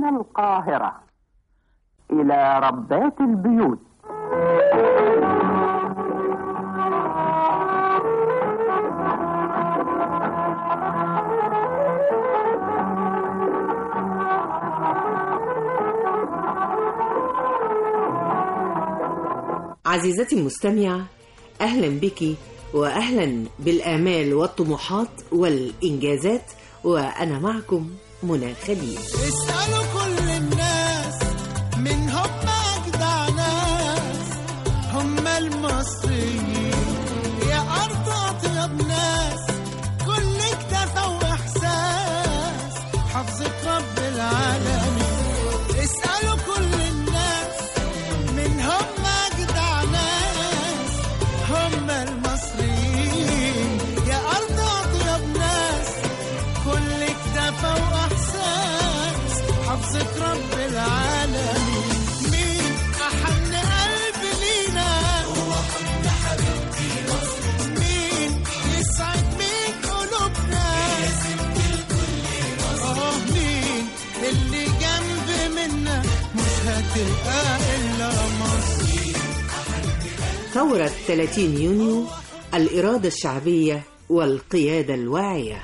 من القاهرة إلى ربات البيوت عزيزتي المستمعة أهلا بك وأهلا بالآمال والطموحات والإنجازات وأنا معكم منى خليل اسألوا كل الناس من هم أجدع ناس هم المصريين يا أرض أطيب ناس كل اكتفى وإحساس حفظة رب العالمين اسألوا كل الناس من هم أجدع ناس هم المصريين يا أرض أطيب ناس كل اكتفى وإحساس حفظة رب العالمين مين أحن قلب لينا هو حب حبيبتي مصر مين يسعد مين قلوبنا يا ست الكل اه مين اللي جنب منا مش هتلقى إلا مصر ثورة 30 يونيو الإرادة الشعبية والقيادة الواعية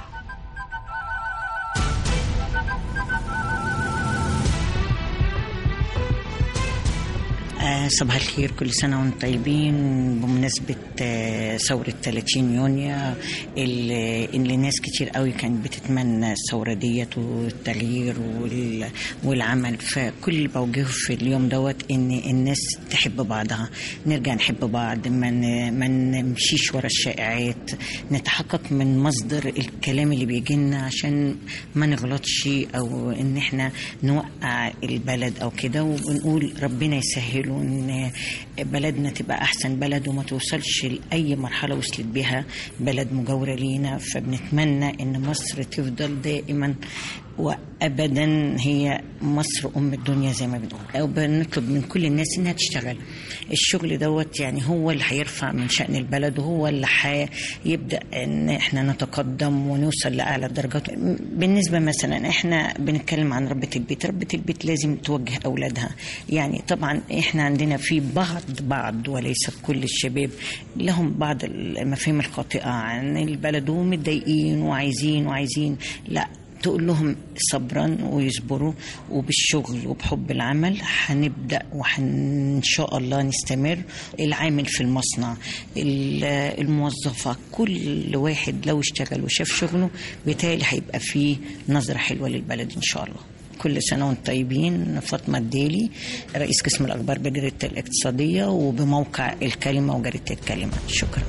آه، صباح الخير كل سنة وانتم طيبين بمناسبة آه، ثورة 30 يونيو اللي اللي ناس كتير قوي كانت بتتمنى الثورة ديت والتغيير وال- والعمل فكل اللي بوجهه في اليوم دوت ان الناس تحب بعضها نرجع نحب بعض ما ن- ما نمشيش ورا الشائعات نتحقق من مصدر الكلام اللي بيجي لنا عشان ما نغلطش او ان احنا نوقع البلد او كده وبنقول ربنا يسهل وان بلدنا تبقى احسن بلد وما توصلش لاي مرحله وصلت بها بلد مجاوره لينا فبنتمنى ان مصر تفضل دائما وابدا هي مصر ام الدنيا زي ما بنقول او بنطلب من كل الناس انها تشتغل الشغل دوت يعني هو اللي هيرفع من شان البلد وهو اللي هيبدا ان احنا نتقدم ونوصل لاعلى الدرجات بالنسبه مثلا احنا بنتكلم عن ربة البيت ربة البيت لازم توجه اولادها يعني طبعا احنا عندنا في بعض بعض وليس كل الشباب لهم بعض المفاهيم الخاطئه عن البلد ومتضايقين وعايزين وعايزين لا تقول لهم صبرا ويصبروا وبالشغل وبحب العمل هنبدا وإن شاء الله نستمر العامل في المصنع ال- الموظفه كل واحد لو اشتغل وشاف شغله بالتالي هيبقى فيه نظره حلوه للبلد ان شاء الله كل سنة وانتم طيبين فاطمة الديلي رئيس قسم الأخبار بجريدة الاقتصادية وبموقع الكلمة وجريدة الكلمة شكرا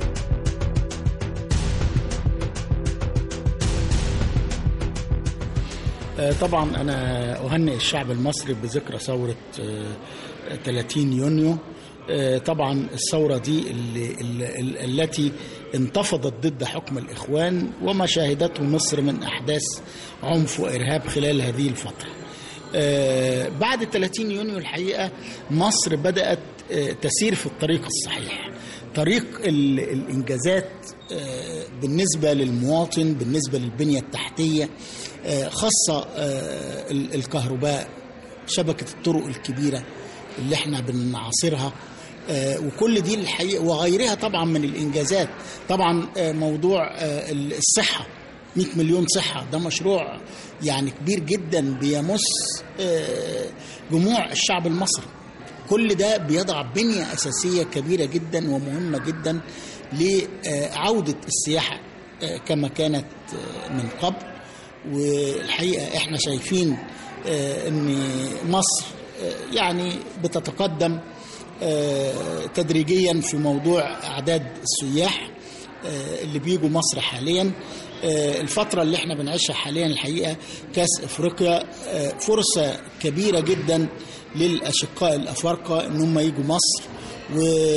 آه، طبعا انا اهنئ الشعب المصري بذكرى ثوره آه، 30 يونيو آه، طبعا الثوره دي اللي اللي التي انتفضت ضد حكم الاخوان وما شاهدته مصر من احداث عنف وارهاب خلال هذه الفتره آه، بعد 30 يونيو الحقيقه مصر بدات آه، تسير في الطريق الصحيح طريق ال- الانجازات آه، بالنسبه للمواطن بالنسبه للبنيه التحتيه آه، خاصه آه، ال- الكهرباء شبكه الطرق الكبيره اللي احنا بنعاصرها آه، وكل دي الحقيقه وغيرها طبعا من الانجازات طبعا آه، موضوع آه، الصحه 100 مليون صحه ده مشروع يعني كبير جدا بيمس آه، جموع الشعب المصري كل ده بيضع بنية أساسية كبيرة جدا ومهمة جدا لعودة السياحة آه، كما كانت آه، من قبل والحقيقة احنا شايفين آه، ان مصر آه، يعني بتتقدم آه، تدريجيا في موضوع أعداد السياح آه، اللي بيجوا مصر حاليا آه، الفترة اللي احنا بنعيشها حاليا الحقيقة كاس افريقيا آه، فرصة كبيرة جدا للأشقاء الأفارقة ان هم يجوا مصر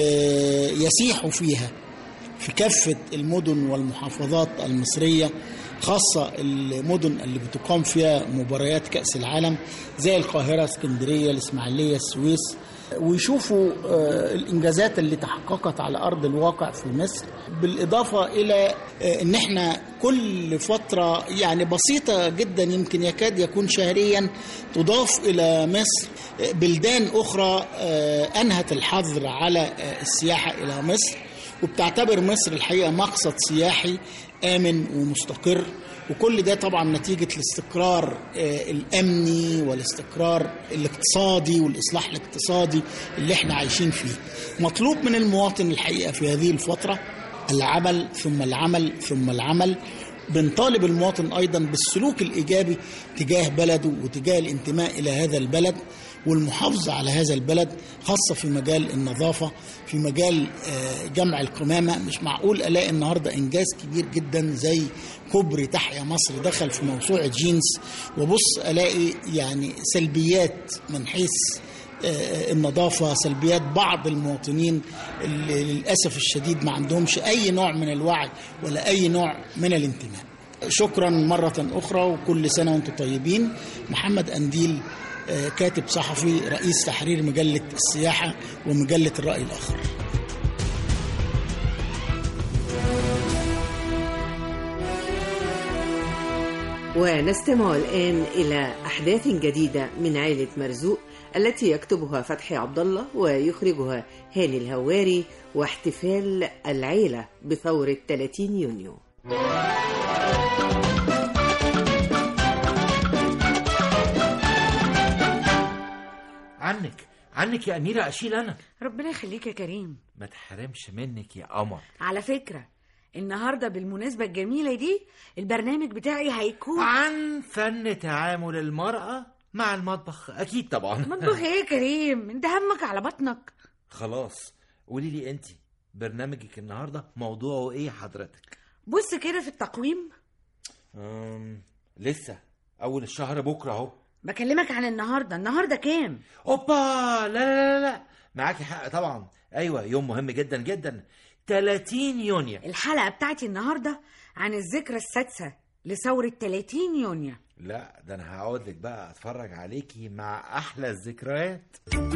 ويسيحوا فيها في كافة المدن والمحافظات المصرية خاصة المدن اللي بتقام فيها مباريات كأس العالم زي القاهرة اسكندرية الإسماعيلية السويس ويشوفوا آه، الإنجازات اللي تحققت على أرض الواقع في مصر بالإضافة إلى آه، إن إحنا كل فترة يعني بسيطة جدا يمكن يكاد يكون شهريا تضاف إلى مصر آه، بلدان أخرى آه، أنهت الحظر على آه، السياحة إلى مصر وبتعتبر مصر الحقيقة مقصد سياحي آمن ومستقر وكل ده طبعا نتيجة الاستقرار آه، الأمني والاستقرار الاقتصادي والإصلاح الاقتصادي اللي احنا عايشين فيه مطلوب من المواطن الحقيقة في هذه الفترة العمل ثم العمل ثم العمل بنطالب المواطن أيضا بالسلوك الإيجابي تجاه بلده وتجاه الانتماء إلى هذا البلد والمحافظة على هذا البلد خاصة في مجال النظافة في مجال آه، جمع القمامة مش معقول ألاقي النهاردة إنجاز كبير جدا زي كوبري تحيا مصر دخل في موسوعة جينز وبص ألاقي يعني سلبيات من حيث آه، النظافة سلبيات بعض المواطنين اللي للأسف الشديد ما عندهمش أي نوع من الوعي ولا أي نوع من الانتماء شكرا مرة أخرى وكل سنة وأنتم طيبين محمد أنديل آه، كاتب صحفي رئيس تحرير مجلة السياحة ومجلة الرأي الآخر ونستمع الآن إلى أحداث جديدة من عائلة مرزوق التي يكتبها فتحي عبد الله ويخرجها هاني الهواري واحتفال العيلة بثورة 30 يونيو عنك عنك يا أميرة أشيل أنا ربنا يخليك يا كريم ما تحرمش منك يا قمر على فكرة النهاردة بالمناسبة الجميلة دي البرنامج بتاعي هيكون عن فن تعامل المرأة مع المطبخ أكيد طبعا مطبخ ايه يا كريم انت همك على بطنك خلاص قولي لي أنت برنامجك النهاردة موضوعه إيه حضرتك بص كده في التقويم أم... لسه أول الشهر بكرة أهو بكلمك عن النهاردة النهاردة كام أوبا لا لا لا لا معاكي حق طبعا أيوة يوم مهم جدا جدا 30 يونيو الحلقة بتاعتي النهاردة عن الذكرى السادسة لثورة 30 يونيو لا ده أنا هقعد لك بقى أتفرج عليكي مع أحلى الذكريات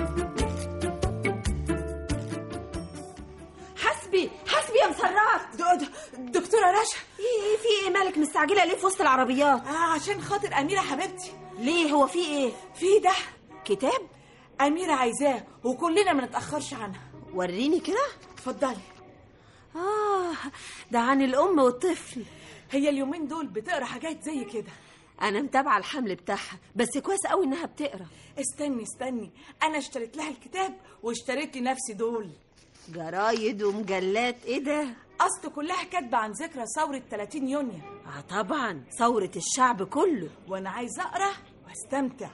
حسبي حسبي يا مسرات دكتورة رشا ايه في ايه مالك مستعجلة ليه في وسط العربيات آه عشان خاطر أميرة حبيبتي ليه هو في ايه في ده كتاب أميرة عايزاه وكلنا ما نتأخرش عنها وريني كده اتفضلي اه ده عن الام والطفل هي اليومين دول بتقرا حاجات زي كده انا متابعة الحمل بتاعها بس كويس قوي انها بتقرا استني استني أنا اشتريت لها الكتاب واشتريت لنفسي دول جرايد ومجلات ايه ده أصل كلها كاتبة عن ذكرى ثورة 30 يونيو اه طبعا ثورة الشعب كله وأنا عايزة أقرا واستمتع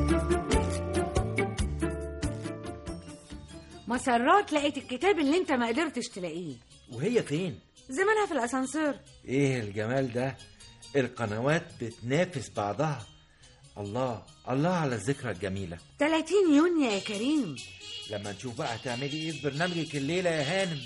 مسرات لقيت الكتاب اللي انت ما قدرتش تلاقيه وهي فين؟ زمانها في الاسانسير ايه الجمال ده القنوات بتنافس بعضها الله الله على الذكرى الجميلة 30 يونيو يا كريم لما نشوف بقى هتعملي ايه في برنامجك الليلة يا هانم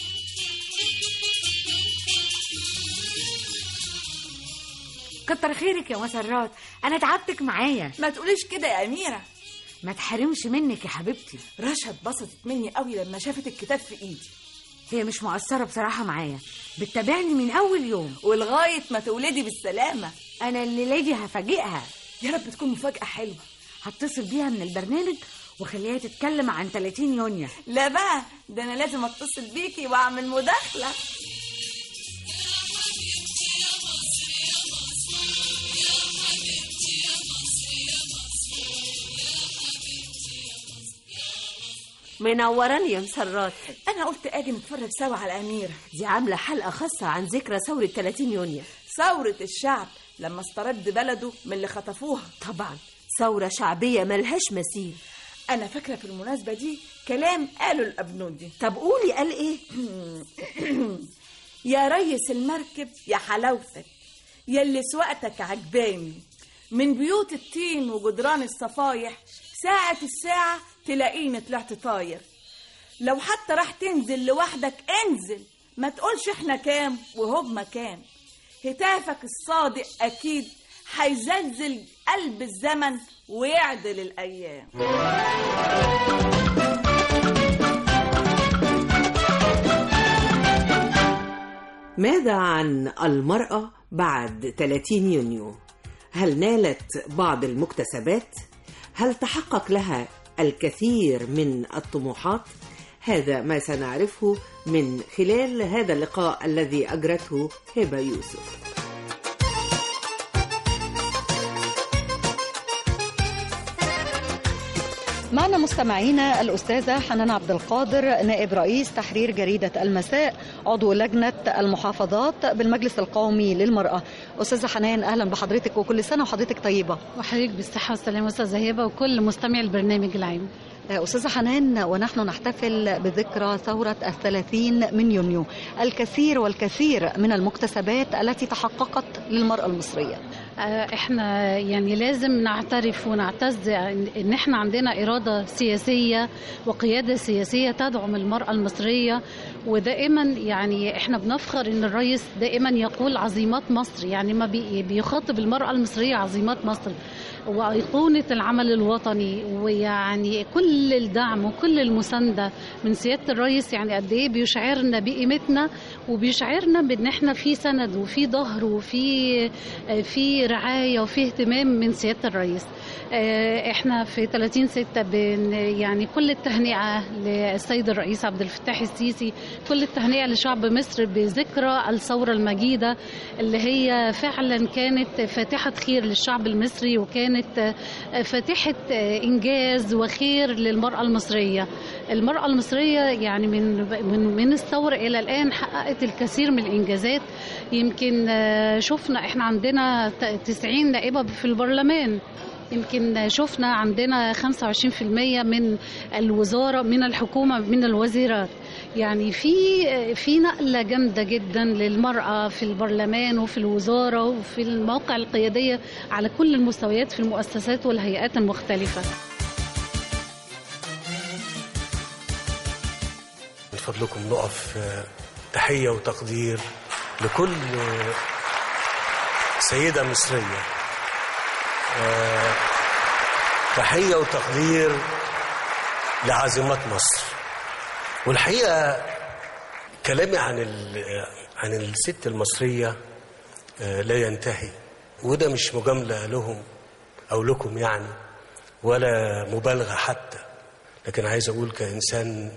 كتر خيرك يا مسرات انا تعبتك معايا ما تقوليش كده يا أميرة ما تحرمش منك يا حبيبتي رشا اتبسطت مني قوي لما شافت الكتاب في إيدي هي مش مقصرة بصراحة معايا بتتابعني من أول يوم ولغاية ما تولدي بالسلامة أنا الليلة دي هفاجئها يا رب تكون مفاجأة حلوة هتصل بيها من البرنامج وخليها تتكلم عن 30 يونيو لا بقى ده أنا لازم أتصل بيكي وأعمل مداخلة منوراني يا مسرات أنا قلت أجي نتفرج سوا على أميرة دي عاملة حلقة خاصة عن ذكرى ثورة 30 يونيو ثورة الشعب لما استرد بلده من اللي خطفوها طبعا ثورة شعبية ملهاش مثيل أنا فاكرة في المناسبة دي كلام قاله الأبنودي طب قولي قال ايه يا ريس المركب يا حلاوتك يا اللي سواقتك عجباني من بيوت الطين وجدران الصفايح ساعة الساعة تلاقيني طلعت طاير لو حتى راح تنزل لوحدك انزل ما تقولش احنا كام وهم كام هتافك الصادق أكيد هيزلزل قلب الزمن ويعدل الأيام ماذا عن المرأة بعد 30 يونيو؟ هل نالت بعض المكتسبات؟ هل تحقق لها الكثير من الطموحات؟ هذا ما سنعرفه من خلال هذا اللقاء الذي أجرته هبة يوسف معنا مستمعينا الأستاذة حنان عبد القادر نائب رئيس تحرير جريدة المساء عضو لجنة المحافظات بالمجلس القومي للمرأة أستاذة حنان أهلا بحضرتك وكل سنة وحضرتك طيبة وحضرتك بالصحة والسلامة أستاذة هبة وكل مستمع البرنامج العام أستاذة حنان ونحن نحتفل بذكرى ثورة الثلاثين من يونيو الكثير والكثير من المكتسبات التي تحققت للمرأة المصرية احنا يعني لازم نعترف ونعتز ان احنا عندنا اراده سياسيه وقياده سياسيه تدعم المراه المصريه ودائما يعني احنا بنفخر ان الرئيس دائما يقول عظيمات مصر يعني ما بيخاطب المراه المصريه عظيمات مصر وأيقونة العمل الوطني ويعني كل الدعم وكل المساندة من سيادة الرئيس يعني قد إيه بيشعرنا بقيمتنا وبيشعرنا بإن إحنا في سند وفي ظهر وفي في رعاية وفي اهتمام من سيادة الرئيس احنا في 30 6 بن يعني كل التهنئه للسيد الرئيس عبد الفتاح السيسي كل التهنئه لشعب مصر بذكرى الثوره المجيده اللي هي فعلا كانت فاتحه خير للشعب المصري وكانت فاتحه انجاز وخير للمراه المصريه المراه المصريه يعني من من من الثوره الى الان حققت الكثير من الانجازات يمكن شفنا احنا عندنا 90 نائبه في البرلمان يمكن شفنا عندنا 25% من الوزارة من الحكومة من الوزيرات يعني في في نقلة جامدة جدا للمرأة في البرلمان وفي الوزارة وفي المواقع القيادية على كل المستويات في المؤسسات والهيئات المختلفة من فضلكم نقف تحية وتقدير لكل سيدة مصرية تحية وتقدير لعازمات مصر والحقيقة كلامي عن عن الست المصرية لا ينتهي وده مش مجاملة لهم أو لكم يعني ولا مبالغة حتى لكن عايز أقول كإنسان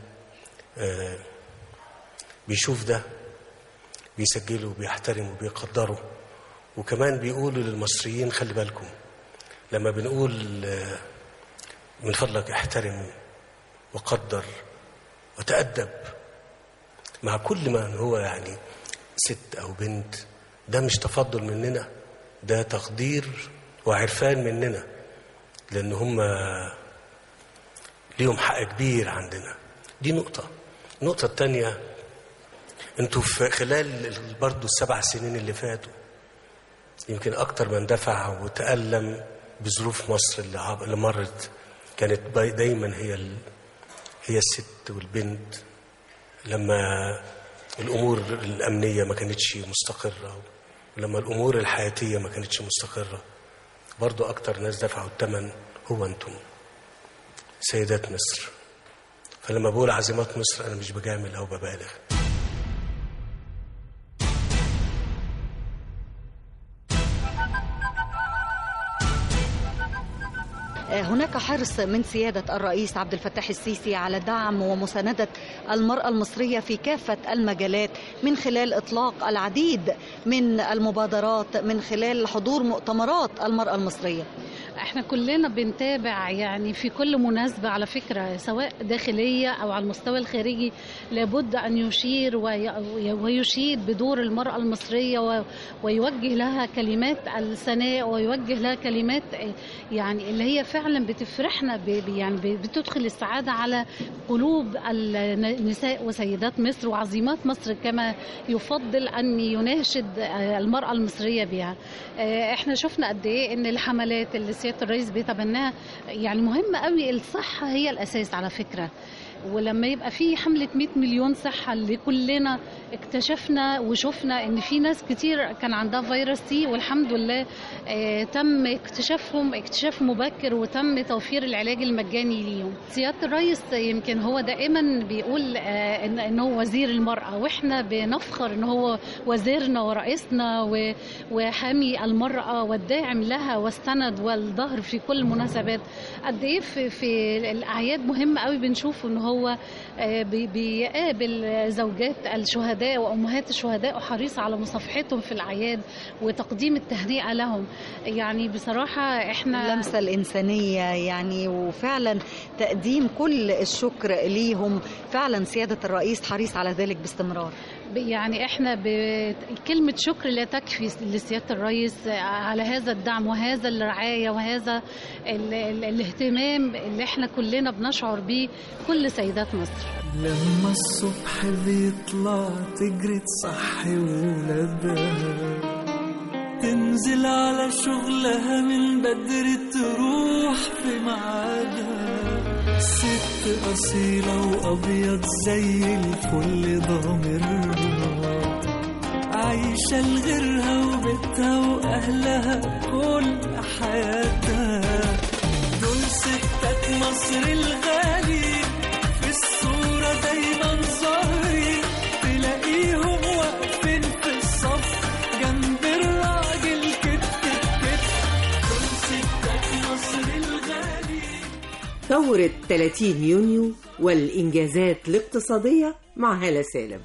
بيشوف ده بيسجله وبيحترمه وبيقدره وكمان بيقولوا للمصريين خلي بالكم لما بنقول من فضلك احترم وقدر وتأدب مع كل من هو يعني ست أو بنت ده مش تفضل مننا ده تقدير وعرفان مننا لأن هم ليهم حق كبير عندنا دي نقطة النقطة التانية انتوا في خلال برضو السبع سنين اللي فاتوا يمكن أكتر من دفع وتألم بظروف مصر اللي, عب... اللي مرت كانت دايما هي ال... هي الست والبنت لما الامور الامنيه ما كانتش مستقره ولما الامور الحياتيه ما كانتش مستقره برضو اكتر ناس دفعوا الثمن هو انتم سيدات مصر فلما بقول عزيمات مصر انا مش بجامل او ببالغ هناك حرص من سيادة الرئيس عبد الفتاح السيسي على دعم ومساندة المرأة المصرية في كافة المجالات من خلال إطلاق العديد من المبادرات من خلال حضور مؤتمرات المرأة المصرية احنا كلنا بنتابع يعني في كل مناسبة على فكرة سواء داخلية أو على المستوى الخارجي لابد أن يشير ويشيد بدور المرأة المصرية ويوجه لها كلمات الثناء ويوجه لها كلمات يعني اللي هي فعلا بتفرحنا يعني بتدخل السعادة على قلوب النساء وسيدات مصر وعظيمات مصر كما يفضل أن يناشد المرأة المصرية بها احنا شفنا قد ايه ان الحملات اللي سياده الرئيس بيتبناها يعني مهم قوي الصحه هي الاساس على فكره ولما يبقى في حملة 100 مليون صحة اللي كلنا اكتشفنا وشفنا ان في ناس كتير كان عندها فيروس سي والحمد لله آه تم اكتشافهم اكتشاف مبكر وتم توفير العلاج المجاني ليهم سيادة الرئيس يمكن هو دائما بيقول آه ان إن هو وزير المرأة واحنا بنفخر ان هو وزيرنا ورئيسنا و- وحامي المرأة والداعم لها والسند والظهر في كل المناسبات قد ايه في, في الاعياد مهم قوي بنشوف ان هو آه، بي- بيقابل زوجات الشهداء وامهات الشهداء وحريص على مصافحتهم في الاعياد وتقديم التهنئه لهم يعني بصراحه احنا اللمسة الإنسانية يعني وفعلا تقديم كل الشكر ليهم فعلا سيادة الرئيس حريص على ذلك باستمرار ب- يعني احنا بكلمة شكر لا تكفي لسيادة الرئيس على هذا الدعم وهذا الرعاية وهذا ال ال الاهتمام اللي احنا كلنا بنشعر بيه كل سيدات مصر لما الصبح بيطلع تجري تصحي ولادها تنزل على شغلها من بدري تروح في ميعادها ست أصيلة وأبيض زي الفل ضامرها عايشة لغيرها وبيتها وأهلها كل حياتها دول ستات مصر الغالي في الصورة دايما ظاهرين تلاقيهم واقفين في الصف جنب الراجل كتف كتف دول ستات مصر الغالي ثورة 30 يونيو والإنجازات الاقتصادية مع هالة سالم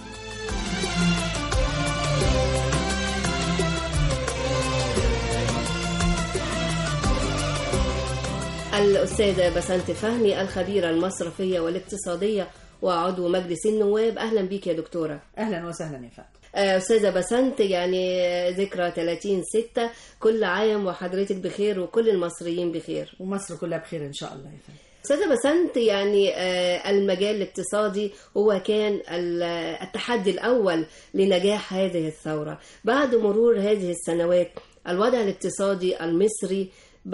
الأستاذة بسنت فهمي الخبيرة المصرفية والاقتصادية وعضو مجلس النواب أهلا بيك يا دكتورة اهلا وسهلا يا فندم آه، أستاذة بسنت يعني ذكرى 30 ستة كل عام وحضرتك بخير وكل المصريين بخير ومصر كلها بخير ان شاء الله يا فندم أستاذة بسنت يعني آه، المجال الاقتصادي هو كان ال- التحدي الأول لنجاح هذه الثورة بعد مرور هذه السنوات الوضع الاقتصادي المصري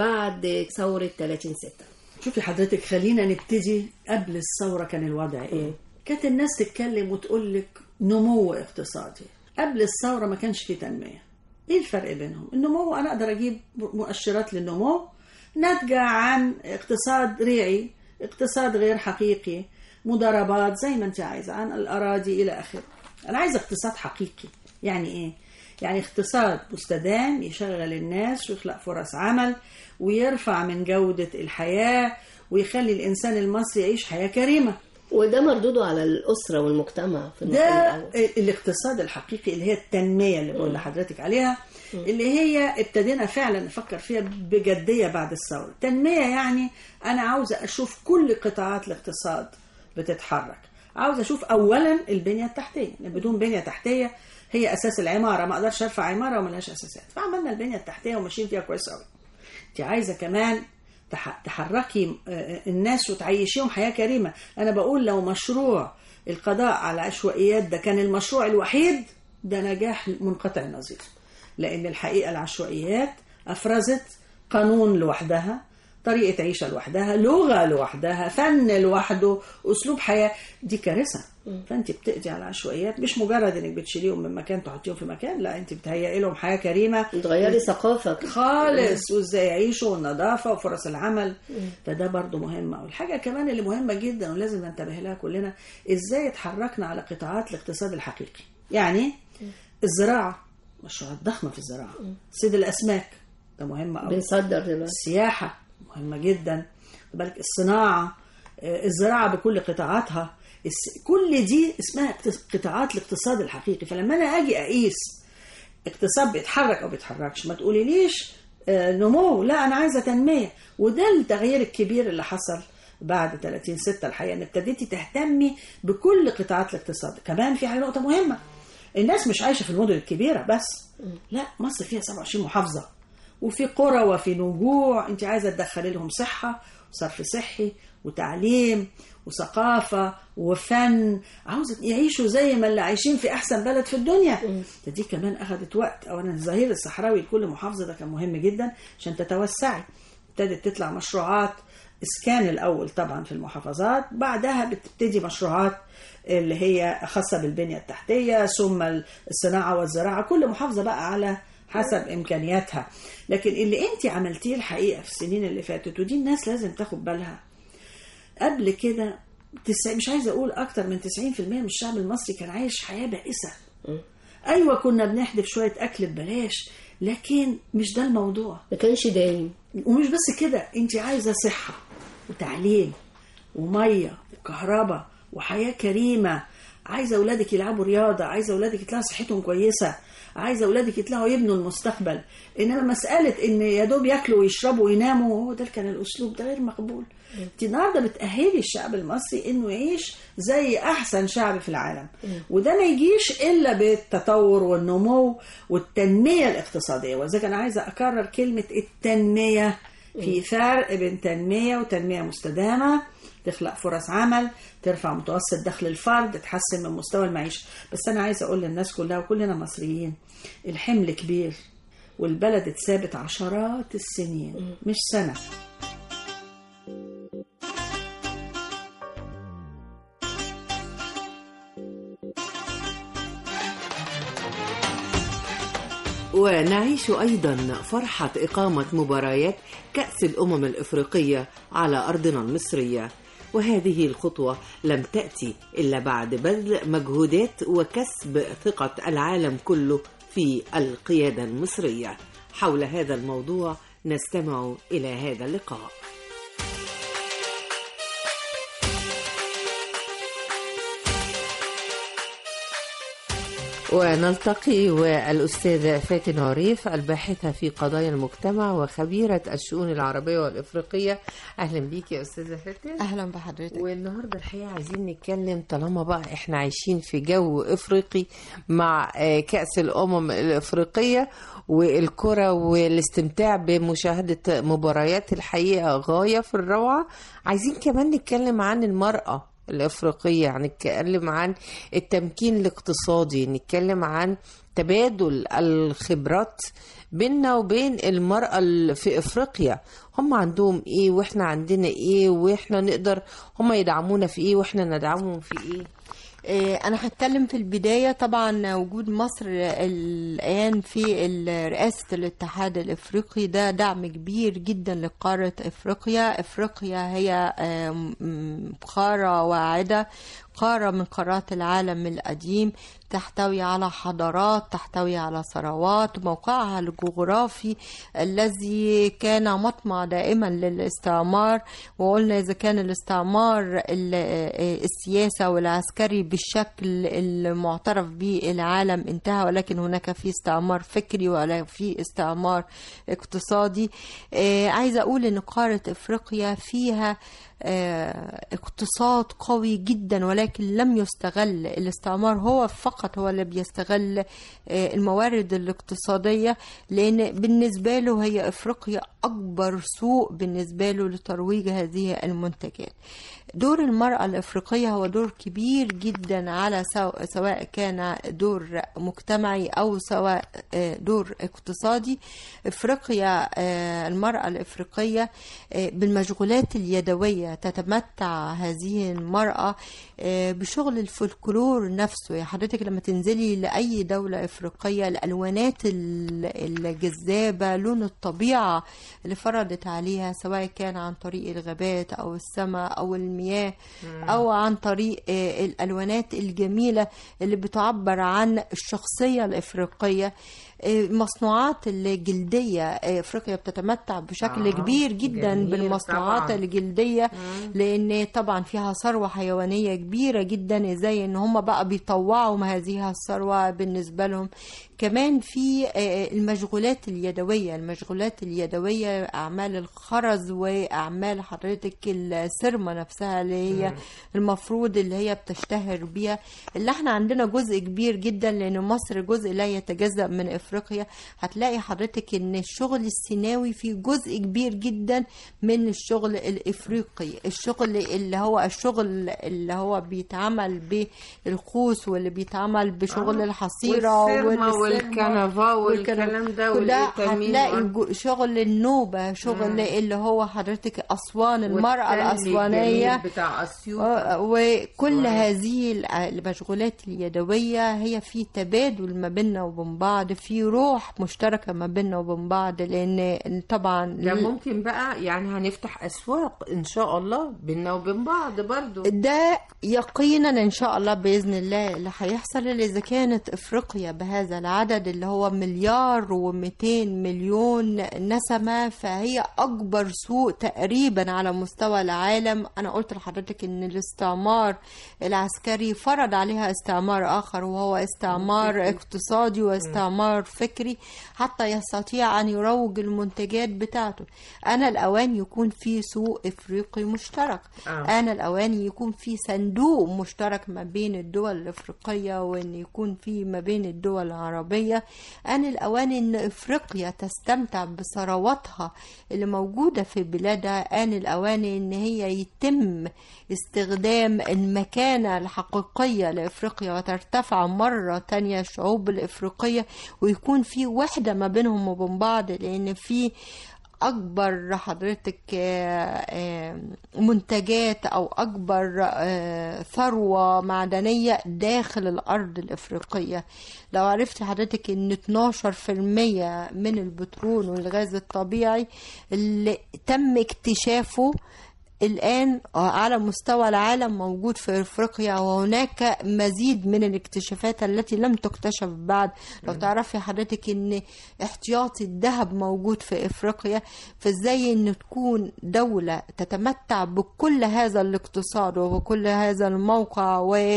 بعد ثورة 30 ستة شوفي حضرتك خلينا نبتدي قبل الثوره كان الوضع ايه كانت الناس تتكلم وتقول لك نمو اقتصادي قبل الثوره ما كانش في تنميه ايه الفرق بينهم النمو انا اقدر اجيب مؤشرات للنمو ناتجه عن اقتصاد ريعي اقتصاد غير حقيقي مضاربات زي ما انت عايزه عن الاراضي الى اخره انا عايزه اقتصاد حقيقي يعني ايه يعني اقتصاد مستدام يشغل الناس ويخلق فرص عمل ويرفع من جودة الحياة ويخلي الإنسان المصري يعيش حياة كريمة وده مردوده على الأسرة والمجتمع في المقام ده الأول الاقتصاد الحقيقي اللي هي التنمية اللي بقول لحضرتك عليها اللي هي ابتدينا فعلا نفكر فيها بجدية بعد الثورة التنمية يعني أنا عاوزة أشوف كل قطاعات الاقتصاد بتتحرك عاوزة أشوف أولا البنية التحتية لأن بدون بنية تحتية هي أساس العمارة ما أقدرش أرفع عمارة وملهاش أساسات فعملنا البنية التحتية وماشيين فيها كويس قوي انت عايزه كمان تح- تحركي آه، الناس وتعيشيهم حياه كريمه انا بقول لو مشروع القضاء على العشوائيات ده كان المشروع الوحيد ده نجاح منقطع النظير لان الحقيقه العشوائيات افرزت قانون لوحدها طريقه عيشه لوحدها لغه لوحدها فن لوحده اسلوب حياه دي كارثه فانت بتقضي على العشوائيات مش مجرد انك بتشيليهم من مكان تحطيهم في مكان لا انت بتهيئي لهم حياه كريمه تغيري ثقافة خالص وازاي يعيشوا والنظافه وفرص العمل فده برضو مهم والحاجه كمان اللي مهمه جدا ولازم ننتبه لها كلنا ازاي اتحركنا على قطاعات الاقتصاد الحقيقي يعني الزراعه مشروعات ضخمه في الزراعه صيد الاسماك ده مهم قوي بنصدر دلوقتي السياحه مهمه جدا خد بالك الصناعه آه، الزراعه بكل قطاعاتها الس- كل دي اسمها اقتص- قطاعات الاقتصاد الحقيقي فلما انا اجي اقيس اقتصاد بيتحرك او بيتحركش ما تقوليليش آه، نمو لا انا عايزه تنميه وده التغيير الكبير اللي حصل بعد 30 6 الحقيقه ان ابتديتي تهتمي بكل قطاعات الاقتصاد كمان في حاجه نقطه مهمه الناس مش عايشه في المدن الكبيره بس لا مصر فيها 27 محافظه وفي قرى وفي نجوع انت عايزه تدخلي لهم صحه وصرف صحي وتعليم وثقافه وفن عاوزه يعيشوا زي ما اللي عايشين في احسن بلد في الدنيا ده دي كمان اخذت وقت اولا الظهير الصحراوي لكل محافظه ده كان مهم جدا عشان تتوسعي ابتدت تطلع مشروعات اسكان الاول طبعا في المحافظات بعدها بتبتدي مشروعات اللي هي خاصه بالبنيه التحتيه ثم الصناعه والزراعه كل محافظه بقى على حسب امكانياتها لكن اللي انت عملتيه الحقيقه في السنين اللي فاتت ودي الناس لازم تاخد بالها قبل كده تسع مش عايزه اقول اكتر من 90% من الشعب المصري كان عايش حياه بائسه ايوه كنا بنحدف شويه اكل ببلاش لكن مش ده الموضوع ما كانش دايم ومش بس كده انت عايزه صحه وتعليم وميه وكهرباء وحياه كريمه عايزه اولادك يلعبوا رياضه عايزه اولادك يطلعوا صحتهم كويسه عايزه اولادك يطلعوا يبنوا المستقبل انما مساله ان يا دوب ياكلوا ويشربوا ويناموا هو ده كان الاسلوب ده غير مقبول انت النهارده بتاهلي الشعب المصري انه يعيش زي احسن شعب في العالم وده ما يجيش الا بالتطور والنمو والتنميه الاقتصاديه ولذلك انا عايزه اكرر كلمه التنميه في فرق بين تنميه وتنميه مستدامه تخلق فرص عمل ترفع متوسط دخل الفرد تحسن من مستوى المعيشه بس انا عايزه اقول للناس كلها وكلنا مصريين الحمل كبير والبلد اتثابت عشرات السنين مش سنه ونعيش أيضا فرحة إقامة مباريات كأس الأمم الإفريقية على أرضنا المصرية وهذه الخطوة لم تأتي إلا بعد بذل مجهودات وكسب ثقة العالم كله في القيادة المصرية حول هذا الموضوع نستمع إلى هذا اللقاء ونلتقي والأستاذة فاتن عريف الباحثة في قضايا المجتمع وخبيرة الشؤون العربية والإفريقية أهلا بيك يا أستاذة فاتن أهلا بحضرتك والنهاردة الحقيقة عايزين نتكلم طالما بقى إحنا عايشين في جو إفريقي مع كأس الأمم الإفريقية والكرة والاستمتاع بمشاهدة مباريات الحقيقة غاية في الروعة عايزين كمان نتكلم عن المرأة الإفريقية يعني نتكلم عن التمكين الاقتصادي نتكلم عن تبادل الخبرات بيننا وبين المرأة في إفريقيا هم عندهم إيه وإحنا عندنا إيه وإحنا نقدر هم يدعمونا في إيه وإحنا ندعمهم في إيه أنا هتكلم في البداية طبعا وجود مصر الآن في رئاسة الاتحاد الإفريقي ده دعم كبير جدا لقارة إفريقيا إفريقيا هي قارة واعدة قارة من قارات العالم القديم تحتوي على حضارات تحتوي على ثروات موقعها الجغرافي الذي كان مطمع دائما للاستعمار وقلنا إذا كان الاستعمار السياسة والعسكري بالشكل المعترف به العالم انتهى ولكن هناك في استعمار فكري ولا في استعمار اقتصادي عايزة أقول أن قارة إفريقيا فيها اقتصاد قوي جدا ولكن لم يستغل الاستعمار هو فقط هو اللي بيستغل الموارد الاقتصادية لأن بالنسبة له هي إفريقيا أكبر سوق بالنسبة له لترويج هذه المنتجات دور المرأة الإفريقية هو دور كبير جدا على سواء كان دور مجتمعي أو سواء دور اقتصادي إفريقيا المرأة الإفريقية بالمشغولات اليدوية تتمتع هذه المرأة بشغل الفولكلور نفسه يا حضرتك لما تنزلي لأي دولة إفريقية الألوانات الجذابة لون الطبيعة اللي فرضت عليها سواء كان عن طريق الغابات أو السماء أو المياه أو عن طريق الألوانات الجميلة اللي بتعبر عن الشخصية الإفريقية المصنوعات الجلدية افريقيا بتتمتع بشكل آه كبير جدا بالمصنوعات طبعا. الجلدية مم. لان طبعا فيها ثروة حيوانية كبيرة جدا ازاي ان هم بقى بيطوعوا ما هذه الثروة بالنسبة لهم كمان في المشغولات اليدوية المشغولات اليدوية أعمال الخرز وأعمال حضرتك السرمة نفسها اللي هي المفروض اللي هي بتشتهر بيها اللي احنا عندنا جزء كبير جدا لأن مصر جزء لا يتجزأ من إفريقيا افريقيا هتلاقي حضرتك ان الشغل السيناوي فيه جزء كبير جدا من الشغل الافريقي الشغل اللي هو الشغل اللي هو بيتعمل بالخوص واللي بيتعمل بشغل آه. الحصيره والسيرما والسيرما والكنفا والكلام والكلام ده كلها والإيتامين هتلاقي وال- جو- شغل النوبه شغل مم. اللي هو حضرتك اسوان المراه والتل الاسوانيه الجميل بتاع اسيوط آه، وكل هذه ال- المشغولات اليدوية هي في تبادل ما بيننا وبين بعض في روح مشتركة ما بيننا وبين بعض لأن طبعا ده ممكن بقى يعني هنفتح اسواق ان شاء الله بينا وبين بعض برضو ده يقينا ان شاء الله باذن الله اللي هيحصل اللي اذا كانت افريقيا بهذا العدد اللي هو مليار و200 مليون نسمه فهي اكبر سوق تقريبا على مستوى العالم انا قلت لحضرتك ان الاستعمار العسكري فرض عليها استعمار اخر وهو استعمار اقتصادي واستعمار فكري حتى يستطيع ان يروج المنتجات بتاعته انا الاوان يكون في سوق افريقي مشترك آه. آن الأوان يكون في صندوق مشترك ما بين الدول الأفريقية وأن يكون في ما بين الدول العربية آن الأوان أن أفريقيا تستمتع بثرواتها اللي موجودة في بلادها آن الأوان أن هي يتم استخدام المكانة الحقيقية لأفريقيا وترتفع مرة تانية الشعوب الأفريقية ويكون في وحدة ما بينهم وبين بعض لأن في اكبر حضرتك آه، آه، منتجات او اكبر آه، ثروه معدنيه داخل الارض الافريقيه لو عرفت حضرتك ان 12% من البترول والغاز الطبيعي اللي تم اكتشافه الآن على مستوى العالم موجود في أفريقيا وهناك مزيد من الاكتشافات التي لم تكتشف بعد لو تعرفي حضرتك أن احتياطي الذهب موجود في أفريقيا فإزاي أن تكون دولة تتمتع بكل هذا الاقتصاد وبكل هذا الموقع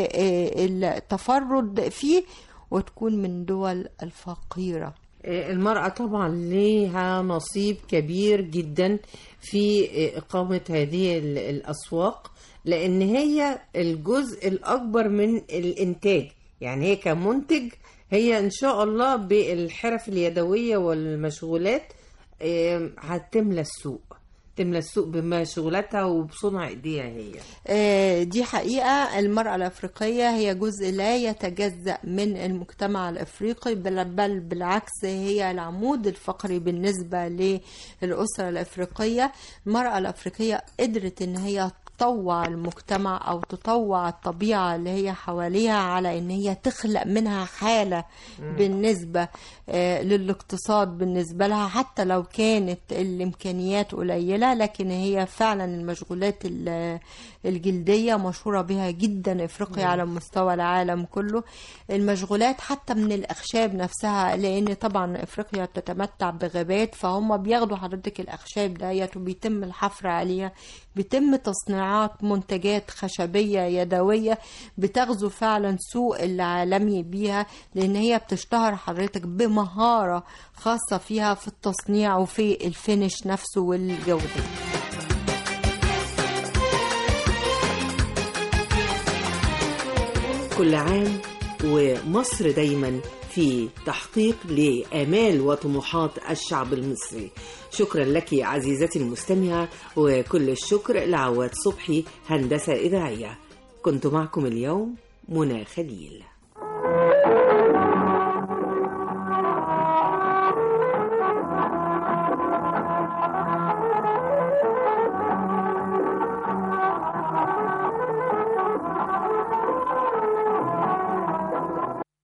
والتفرد فيه وتكون من دول الفقيره المرأة طبعا ليها نصيب كبير جدا في إقامة هذه ال- الأسواق لأن هي الجزء الأكبر من الإنتاج يعني هي كمنتج هي إن شاء الله بالحرف اليدوية والمشغولات آم، هتملى السوق تملى السوق بمشغولاتها وبصنع ايديها هي آه، دي حقيقة المرأة الأفريقية هي جزء لا يتجزأ من المجتمع الأفريقي بل, بل بالعكس هي العمود الفقري بالنسبة للأسرة الأفريقية المرأة الأفريقية قدرت إن هي تطوع المجتمع او تطوع الطبيعه اللي هي حواليها على ان هي تخلق منها حاله مم. بالنسبه آه، للاقتصاد بالنسبه لها حتى لو كانت الامكانيات قليله لكن هي فعلا المشغولات ال- الجلديه مشهوره بها جدا افريقيا مم. على مستوى العالم كله المشغولات حتى من الاخشاب نفسها لان طبعا افريقيا بتتمتع بغابات فهم بياخدوا حضرتك الاخشاب ديت وبيتم الحفر عليها بيتم تصنيعات منتجات خشبيه يدويه بتغزو فعلا سوق العالمي بيها لان هي بتشتهر حضرتك بمهاره خاصه فيها في التصنيع وفي الفينش نفسه والجوده كل عام ومصر دايما في تحقيق لآمال وطموحات الشعب المصري شكرا لك عزيزتي المستمعة وكل الشكر لعواد صبحي هندسة إذاعية كنت معكم اليوم منى خليل